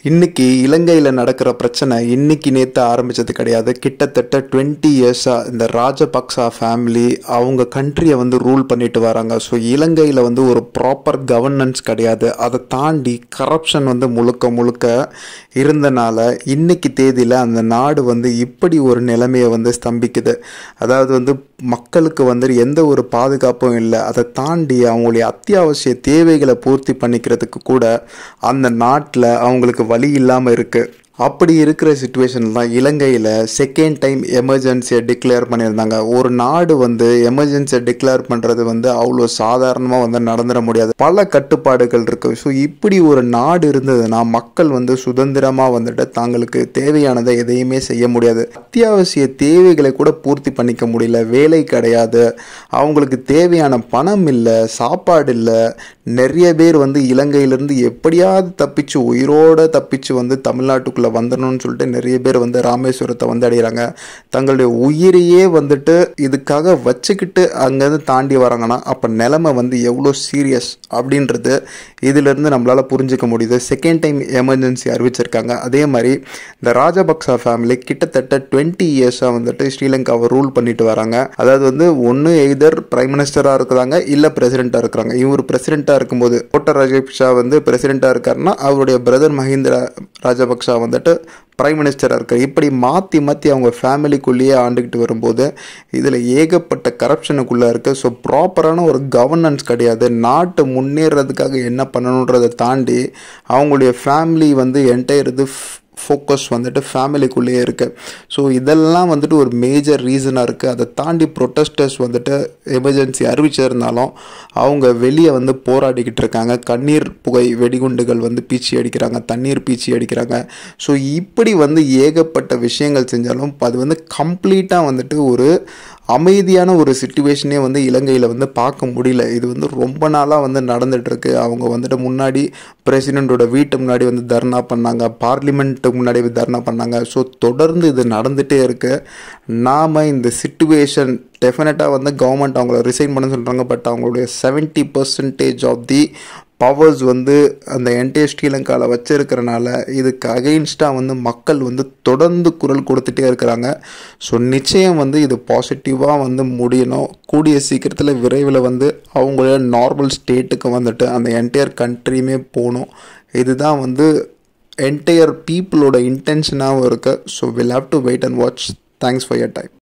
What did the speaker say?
இன்னைக்கு இலங்கையில் நடக்கிற பிரச்சனை இன்னைக்கு நேற்று ஆரம்பிச்சது கிடையாது கிட்டத்தட்ட டுவெண்ட்டி இயர்ஸாக இந்த ராஜபக்சா ஃபேமிலி அவங்க கண்ட்ரியை வந்து ரூல் பண்ணிட்டு வராங்க ஸோ இலங்கையில் வந்து ஒரு ப்ராப்பர் கவர்னன்ஸ் கிடையாது அதை தாண்டி கரப்ஷன் வந்து முழுக்க முழுக்க இருந்தனால இன்னைக்கு தேதியில் அந்த நாடு வந்து இப்படி ஒரு நிலைமையை வந்து ஸ்தம்பிக்குது அதாவது வந்து மக்களுக்கு வந்து எந்த ஒரு பாதுகாப்பும் இல்லை அதை தாண்டி அவங்களுடைய அத்தியாவசிய தேவைகளை பூர்த்தி பண்ணிக்கிறதுக்கு கூட அந்த நாட்டில் அவங்களுக்கு வழி இல்லாமல் இருக்குது அப்படி இருக்கிற சுச்சுவேஷன் தான் இலங்கையில் செகண்ட் டைம் எமர்ஜென்சியை டிக்ளேர் பண்ணியிருந்தாங்க ஒரு நாடு வந்து எமர்ஜென்சியை டிக்ளேர் பண்ணுறது வந்து அவ்வளோ சாதாரணமாக வந்து நடந்துட முடியாது பல கட்டுப்பாடுகள் இருக்கு ஸோ இப்படி ஒரு நாடு இருந்ததுன்னா மக்கள் வந்து சுதந்திரமாக வந்துட்டு தாங்களுக்கு தேவையானதை எதையுமே செய்ய முடியாது அத்தியாவசிய தேவைகளை கூட பூர்த்தி பண்ணிக்க முடியல வேலை கிடையாது அவங்களுக்கு தேவையான பணம் இல்லை சாப்பாடு இல்லை நிறைய பேர் வந்து இலங்கையிலேருந்து எப்படியாவது தப்பிச்சு உயிரோட தப்பிச்சு வந்து தமிழ்நாட்டுக்குள்ளே வந்துடணும்னு சொல்லிட்டு நிறைய பேர் வந்து ராமேஸ்வரத்தை வந்து அடைகிறாங்க தங்களுடைய உயிரையே வந்துட்டு இதுக்காக வச்சுக்கிட்டு அங்கேருந்து தாண்டி வராங்கன்னா அப்போ நிலைமை வந்து எவ்வளோ சீரியஸ் அப்படின்றது இதிலிருந்து நம்மளால் புரிஞ்சுக்க முடியுது செகண்ட் டைம் எமர்ஜென்சி அறிவிச்சிருக்காங்க அதே மாதிரி இந்த ராஜபக்சா ஃபேமிலி கிட்டத்தட்ட டுவெண்ட்டி இயர்ஸாக வந்துட்டு ஸ்ரீலங்காவை ரூல் பண்ணிட்டு வராங்க அதாவது வந்து ஒன்று எய்தர் பிரைம் மினிஸ்டராக இருக்கிறாங்க இல்லை பிரசிடெண்ட்டாக இருக்கிறாங்க இவர் பிரசிடெண்ட்டாக இருக்கும்போது கோட்ட ராஜபக்ஷா வந்து பிரசிடெண்ட்டாக இருக்காருன்னா அவருடைய பிரதர் மஹிந்திரா ராஜபக்ஷா வந்துட்டு பிரைம் மினிஸ்டராக இருக்கார் இப்படி மாற்றி மாற்றி அவங்க ஃபேமிலிக்குள்ளேயே ஆண்டுக்கிட்டு வரும்போது இதில் ஏகப்பட்ட கரப்ஷனுக்குள்ளே இருக்குது ஸோ ப்ராப்பரான ஒரு கவர்னன்ஸ் கிடையாது நாட்டு முன்னேறதுக்காக என்ன பண்ணணுன்றதை தாண்டி அவங்களுடைய ஃபேமிலி வந்து என்டையர் இது ஃபோக்கஸ் வந்துட்டு ஃபேமிலிக்குள்ளேயே இருக்குது ஸோ இதெல்லாம் வந்துட்டு ஒரு மேஜர் ரீசனாக இருக்குது அதை தாண்டி ப்ரொட்டஸ்டர்ஸ் வந்துட்டு எமர்ஜென்சி அறிவிச்சிருந்தாலும் அவங்க வெளியே வந்து போராடிக்கிட்டு இருக்காங்க கண்ணீர் புகை வெடிகுண்டுகள் வந்து பீச்சி அடிக்கிறாங்க தண்ணீர் பீச்சி அடிக்கிறாங்க ஸோ இப்படி வந்து ஏகப்பட்ட விஷயங்கள் செஞ்சாலும் அது வந்து கம்ப்ளீட்டாக வந்துட்டு ஒரு அமைதியான ஒரு சுச்சுவேஷனே வந்து இலங்கையில் வந்து பார்க்க முடியல இது வந்து ரொம்ப நாளாக வந்து நடந்துகிட்ருக்கு அவங்க வந்துட்டு முன்னாடி பிரசிடெண்ட்டோட வீட்டு முன்னாடி வந்து தர்ணா பண்ணாங்க பார்லிமெண்ட்டுக்கு முன்னாடி தர்ணா பண்ணாங்க ஸோ தொடர்ந்து இது நடந்துகிட்டே இருக்குது நாம் இந்த சுச்சுவேஷன் டெஃபினட்டாக வந்து கவர்மெண்ட் அவங்கள ரிசைன் பண்ண சொல்கிறாங்க பட் அவங்களுடைய seventy percentage of the powers வந்து அந்த என்டையர் ஸ்ரீலங்காவில் வச்சிருக்கிறனால இதுக்கு அகெயின்ஸ்டாக வந்து மக்கள் வந்து தொடர்ந்து குரல் கொடுத்துட்டே இருக்கிறாங்க ஸோ நிச்சயம் வந்து இது பாசிட்டிவாக வந்து முடியணும் கூடிய சீக்கிரத்தில் விரைவில் வந்து அவங்கள நார்மல் ஸ்டேட்டுக்கு வந்துட்டு அந்த என்டையர் கண்ட்ரியுமே போகணும் இதுதான் வந்து என்டையர் பீப்புளோட இன்டென்ஷனாகவும் இருக்குது so will have to wait and watch thanks for your time